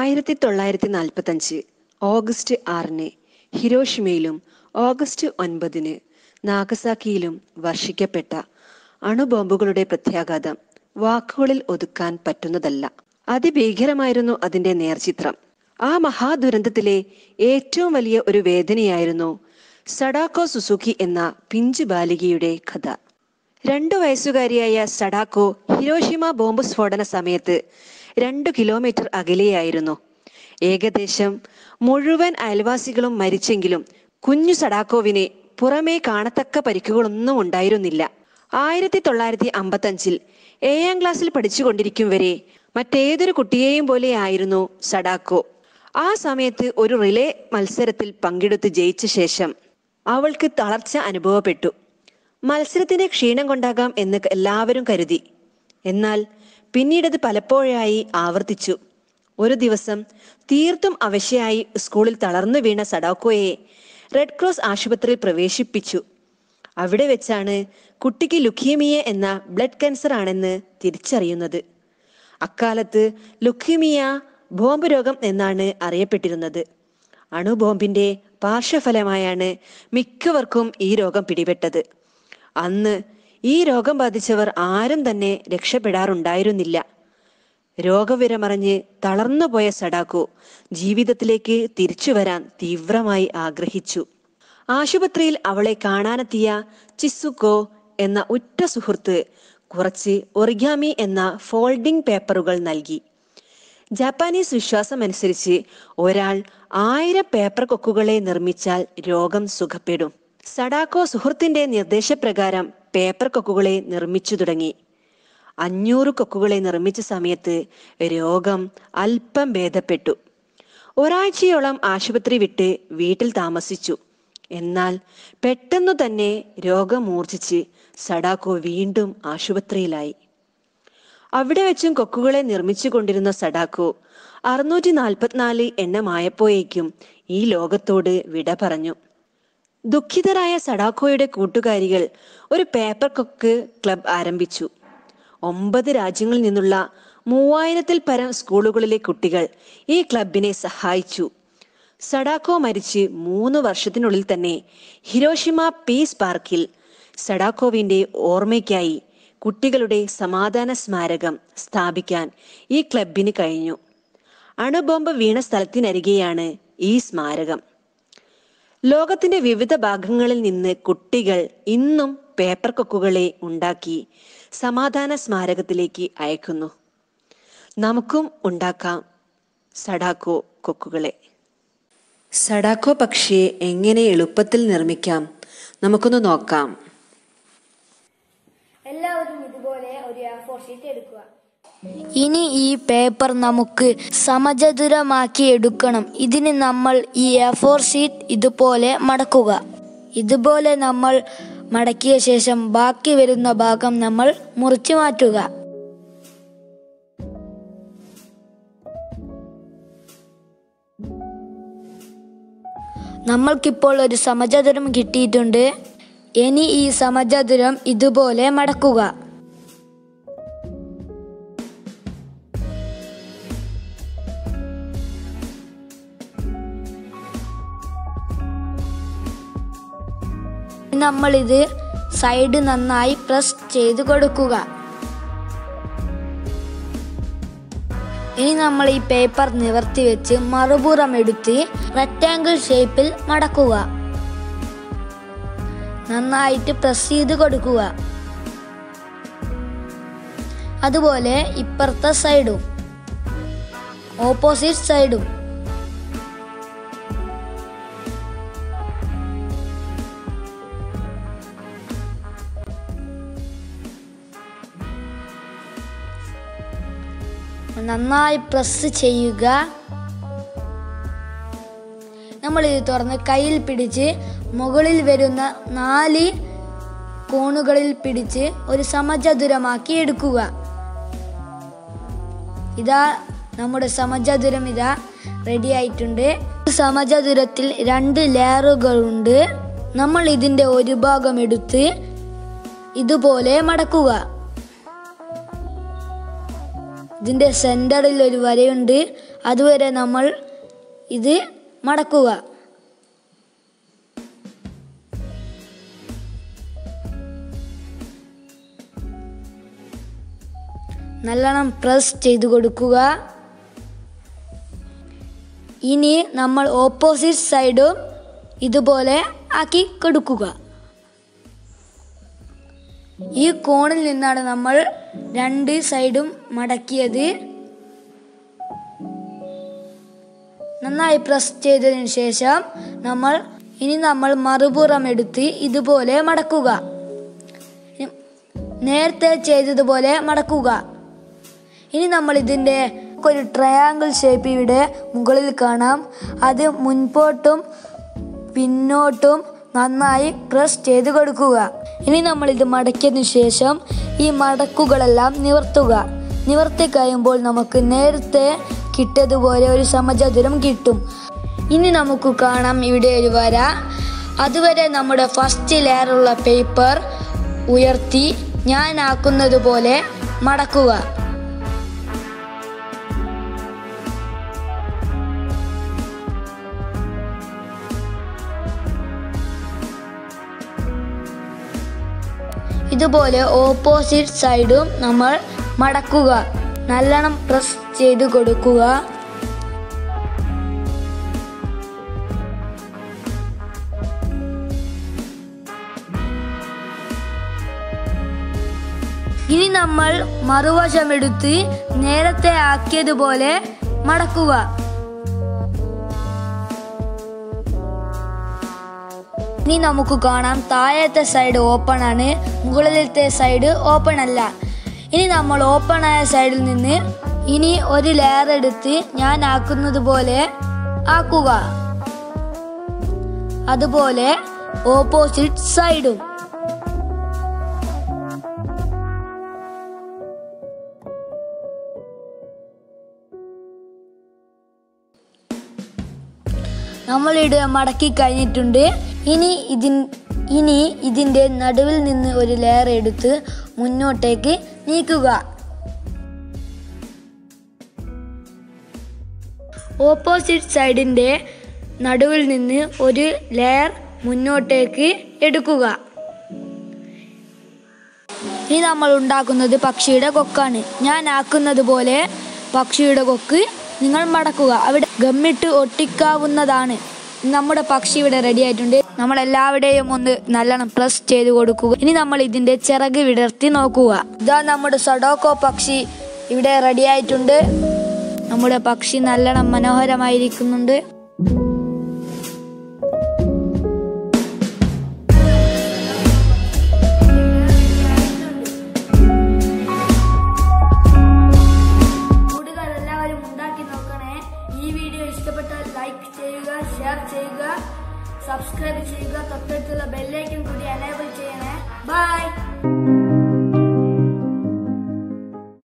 ആയിരത്തി തൊള്ളായിരത്തി നാൽപ്പത്തഞ്ച് ഓഗസ്റ്റ് ആറിന് ഹിരോഷിമയിലും ഓഗസ്റ്റ് ഒൻപതിന് നാഗസാക്കിയിലും വർഷിക്കപ്പെട്ട അണുബോംബുകളുടെ പ്രത്യാഘാതം വാക്കുകളിൽ ഒതുക്കാൻ പറ്റുന്നതല്ല അതിഭീകരമായിരുന്നു അതിന്റെ നേർചിത്രം ആ മഹാദുരന്തത്തിലെ ഏറ്റവും വലിയ ഒരു വേദനയായിരുന്നു സഡാക്കോ സുസുക്കി എന്ന പിഞ്ചു ബാലികയുടെ കഥ രണ്ടു വയസ്സുകാരിയായ സഡാക്കോ ഹിരോഷിമ ബോംബ് സ്ഫോടന സമയത്ത് രണ്ടു കിലോമീറ്റർ അകലെയായിരുന്നു ഏകദേശം മുഴുവൻ അയൽവാസികളും മരിച്ചെങ്കിലും കുഞ്ഞു സഡാക്കോവിന് പുറമേ കാണത്തക്ക പരിക്കുകളൊന്നും ഉണ്ടായിരുന്നില്ല ആയിരത്തി തൊള്ളായിരത്തി അമ്പത്തഞ്ചിൽ ഏഴാം ക്ലാസ്സിൽ പഠിച്ചുകൊണ്ടിരിക്കും വരെ മറ്റേതൊരു കുട്ടിയെയും പോലെയായിരുന്നു സഡാക്കോ ആ സമയത്ത് ഒരു റിലേ മത്സരത്തിൽ പങ്കെടുത്ത് ജയിച്ച ശേഷം അവൾക്ക് തളർച്ച അനുഭവപ്പെട്ടു മത്സരത്തിന്റെ ക്ഷീണം കൊണ്ടാകാം എന്ന് എല്ലാവരും കരുതി എന്നാൽ പിന്നീടത് പലപ്പോഴായി ആവർത്തിച്ചു ഒരു ദിവസം തീർത്തും അവശയായി സ്കൂളിൽ തളർന്നു വീണ സഡാക്കോയെ റെഡ് ക്രോസ് ആശുപത്രിയിൽ പ്രവേശിപ്പിച്ചു അവിടെ വെച്ചാണ് കുട്ടിക്ക് ലുക്കീമിയ എന്ന ബ്ലഡ് ക്യാൻസർ ആണെന്ന് തിരിച്ചറിയുന്നത് അക്കാലത്ത് ലുക്കീമിയ ബോംബ് രോഗം എന്നാണ് അറിയപ്പെട്ടിരുന്നത് അണുബോംബിന്റെ പാർശ്വഫലമായാണ് മിക്കവർക്കും ഈ രോഗം പിടിപെട്ടത് അന്ന് ഈ രോഗം ബാധിച്ചവർ ആരും തന്നെ രക്ഷപ്പെടാറുണ്ടായിരുന്നില്ല രോഗവിവരമറിഞ്ഞ് തളർന്നുപോയ സഡാക്കു ജീവിതത്തിലേക്ക് തിരിച്ചു വരാൻ തീവ്രമായി ആഗ്രഹിച്ചു ആശുപത്രിയിൽ അവളെ കാണാനെത്തിയ ചിസുക്കോ എന്ന ഉറ്റ സുഹൃത്ത് കുറച്ച് ഒറിഗാമി എന്ന ഫോൾഡിംഗ് പേപ്പറുകൾ നൽകി ജാപ്പാനീസ് വിശ്വാസമനുസരിച്ച് ഒരാൾ ആയിരം പേപ്പർ കൊക്കുകളെ നിർമ്മിച്ചാൽ രോഗം സുഖപ്പെടും സഡാക്കോ സുഹൃത്തിന്റെ നിർദ്ദേശപ്രകാരം പേപ്പർ കൊക്കുകളെ നിർമ്മിച്ചു തുടങ്ങി അഞ്ഞൂറ് കൊക്കുകളെ നിർമ്മിച്ച സമയത്ത് രോഗം അല്പം ഭേദപ്പെട്ടു ഒരാഴ്ചയോളം ആശുപത്രി വിട്ട് വീട്ടിൽ താമസിച്ചു എന്നാൽ പെട്ടെന്നു തന്നെ രോഗം മൂർച്ഛിച്ച് സഡാക്കോ വീണ്ടും ആശുപത്രിയിലായി അവിടെ വെച്ചും കൊക്കുകളെ നിർമ്മിച്ചു കൊണ്ടിരുന്ന സഡാക്കോ അറുന്നൂറ്റി നാൽപ്പത്തിനാല് എണ്ണമായപ്പോഴേക്കും ഈ ലോകത്തോട് വിട പറഞ്ഞു ദുഃഖിതരായ സഡാക്കോയുടെ കൂട്ടുകാരികൾ ഒരു പേപ്പർ കൊക്ക് ക്ലബ് ആരംഭിച്ചു ഒമ്പത് രാജ്യങ്ങളിൽ നിന്നുള്ള മൂവായിരത്തിൽ പരം സ്കൂളുകളിലെ കുട്ടികൾ ഈ ക്ലബിനെ സഹായിച്ചു സഡാക്കോ മരിച്ച് മൂന്ന് വർഷത്തിനുള്ളിൽ തന്നെ ഹിരോഷിമ പീസ് പാർക്കിൽ സഡാക്കോവിന്റെ ഓർമ്മയ്ക്കായി കുട്ടികളുടെ സമാധാന സ്മാരകം സ്ഥാപിക്കാൻ ഈ ക്ലബിന് കഴിഞ്ഞു അണുബോംബ് വീണ സ്ഥലത്തിനരികെയാണ് ഈ സ്മാരകം ലോകത്തിന്റെ വിവിധ ഭാഗങ്ങളിൽ നിന്ന് കുട്ടികൾ ഇന്നും പേപ്പർ കൊക്കുകളെ ഉണ്ടാക്കി സമാധാന സ്മാരകത്തിലേക്ക് അയക്കുന്നു നമുക്കും ഉണ്ടാക്കാം സഡാക്കോ കൊക്കുകളെ സഡാക്കോ പക്ഷിയെ എങ്ങനെ എളുപ്പത്തിൽ നിർമ്മിക്കാം നമുക്കൊന്ന് നോക്കാം എല്ലാവരും ഇതുപോലെ ഒരു എ ഫോർ ഷീറ്റ് എടുക്കുക ഇനി ഈ പേപ്പർ നമുക്ക് സമചതുരമാക്കി എടുക്കണം ഇതിന് നമ്മൾ ഈ എ ഫോർ ഷീറ്റ് ഇതുപോലെ മടക്കുക ഇതുപോലെ നമ്മൾ മടക്കിയ ശേഷം ബാക്കി വരുന്ന ഭാഗം നമ്മൾ മുറിച്ചു മാറ്റുക നമ്മൾക്കിപ്പോൾ ഒരു സമചതുരം കിട്ടിയിട്ടുണ്ട് ഇനി ഈ സമചതുരം ഇതുപോലെ മടക്കുക നമ്മളിത് സൈഡ് നന്നായി പ്രസ് ചെയ്ത് കൊടുക്കുക ഇനി നമ്മൾ ഈ പേപ്പർ നിവർത്തി വെച്ച് മറുപുറം എടുത്ത് റെക്റ്റാങ്കിൾ ഷേപ്പിൽ മടക്കുക നന്നായിട്ട് പ്രസ് ചെയ്ത് കൊടുക്കുക അതുപോലെ ഇപ്പുറത്തെ സൈഡും ഓപ്പോസിറ്റ് സൈഡും നന്നായി പ്രസ് ചെയ്യുക നമ്മൾ ഇത് തുറന്ന് കയ്യിൽ പിടിച്ച് മുകളിൽ വരുന്ന നാല് കോണുകളിൽ പിടിച്ച് ഒരു സമചതുരമാക്കി എടുക്കുക ഇതാ നമ്മുടെ സമചതുരം ഇതാ റെഡി ആയിട്ടുണ്ട് സമചതുരത്തിൽ രണ്ട് ലെയറുകളുണ്ട് നമ്മൾ ഇതിൻ്റെ ഒരു ഭാഗം എടുത്ത് ഇതുപോലെ മടക്കുക ഇതിൻ്റെ സെൻറ്ററിൽ ഒരു വരയുണ്ട് അതുവരെ നമ്മൾ ഇത് മടക്കുക നല്ലോണം പ്രസ് ചെയ്ത് കൊടുക്കുക ഇനി നമ്മൾ ഓപ്പോസിറ്റ് സൈഡും ഇതുപോലെ ആക്കി കൊടുക്കുക ഈ കോണിൽ നിന്നാണ് നമ്മൾ രണ്ട് സൈഡും മടക്കിയത് നന്നായി പ്രസ് ചെയ്തതിന് ശേഷം നമ്മൾ ഇനി നമ്മൾ മറുപുറം എടുത്ത് ഇതുപോലെ മടക്കുക ഇനി നേരത്തെ ചെയ്തതുപോലെ മടക്കുക ഇനി നമ്മൾ ഇതിൻ്റെ ഒരു ട്രയാങ്കിൾ ഷേപ്പ് ഇവിടെ മുകളിൽ കാണാം അത് മുൻപോട്ടും പിന്നോട്ടും നന്നായി പ്രസ് ചെയ്ത് കൊടുക്കുക ഇനി നമ്മൾ ഇത് മടക്കിയതിനു ശേഷം ഈ മടക്കുകളെല്ലാം നിവർത്തുക നിവർത്തി കഴിയുമ്പോൾ നമുക്ക് നേരത്തെ കിട്ടിയതുപോലെ ഒരു സമചതുരം കിട്ടും ഇനി നമുക്ക് കാണാം ഇവിടെ ഒരു വര അതുവരെ നമ്മുടെ ഫസ്റ്റ് ലെയറുള്ള പേപ്പർ ഉയർത്തി ഞാൻ ആക്കുന്നത് പോലെ മടക്കുക ഇതുപോലെ ഓപ്പോസിറ്റ് സൈഡും നമ്മൾ മടക്കുക നല്ലോണം പ്രസ് ചെയ്ത് കൊടുക്കുക ഇനി നമ്മൾ മറുവശമെടുത്ത് നേരത്തെ ആക്കിയതുപോലെ മടക്കുക ഇനി നമുക്ക് കാണാം താഴത്തെ സൈഡ് ഓപ്പൺ ആണ് മുകളിലത്തെ സൈഡ് ഓപ്പൺ അല്ല ഇനി നമ്മൾ ഓപ്പൺ ആയ സൈഡിൽ നിന്ന് ഇനി ഒരു ലെയർ എടുത്ത് ഞാൻ ആക്കുന്നത് പോലെ ആക്കുക അതുപോലെ ഓപ്പോസിറ്റ് സൈഡും നമ്മളിവിടെ മടക്കി കഴിഞ്ഞിട്ടുണ്ട് ഇനി ഇതിൻ ഇനി ഇതിൻ്റെ നടുവിൽ നിന്ന് ഒരു ലെയർ എടുത്ത് മുന്നോട്ടേക്ക് നീക്കുക ഓപ്പോസിറ്റ് സൈഡിൻ്റെ നടുവിൽ നിന്ന് ഒരു ലെയർ മുന്നോട്ടേക്ക് എടുക്കുക ഇനി നമ്മൾ ഉണ്ടാക്കുന്നത് പക്ഷിയുടെ കൊക്കാണ് ഞാൻ ആക്കുന്നത് പോലെ പക്ഷിയുടെ കൊക്ക് നിങ്ങൾ മടക്കുക അവിടെ ഗമ്മിട്ട് ഒട്ടിക്കാവുന്നതാണ് നമ്മുടെ പക്ഷി ഇവിടെ റെഡി ആയിട്ടുണ്ട് നമ്മൾ എല്ലാവരുടെയും ഒന്ന് നല്ലോണം പ്രസ് ചെയ്ത് കൊടുക്കുക ഇനി നമ്മൾ ഇതിന്റെ ചിറക് വിടർത്തി നോക്കുക ഇതാ നമ്മുടെ സഡോക്കോ പക്ഷി ഇവിടെ റെഡി ആയിട്ടുണ്ട് നമ്മുടെ പക്ഷി നല്ലോണം മനോഹരമായിരിക്കുന്നുണ്ട് കൂട്ടുകാർ എല്ലാവരും ഉണ്ടാക്കി നോക്കണേ ഈ വീഡിയോ ഇഷ്ടപ്പെട്ടാൽ ലൈക്ക് ചെയ്യുക ഷെയർ ചെയ്യുക സബ്സ്ക്രൈബ് ചെയ്യുക തൊട്ടടുത്തുള്ള ബെല്ലൈക്കൻ കൂടി എനേബിൾ ചെയ്യണേ ബൈ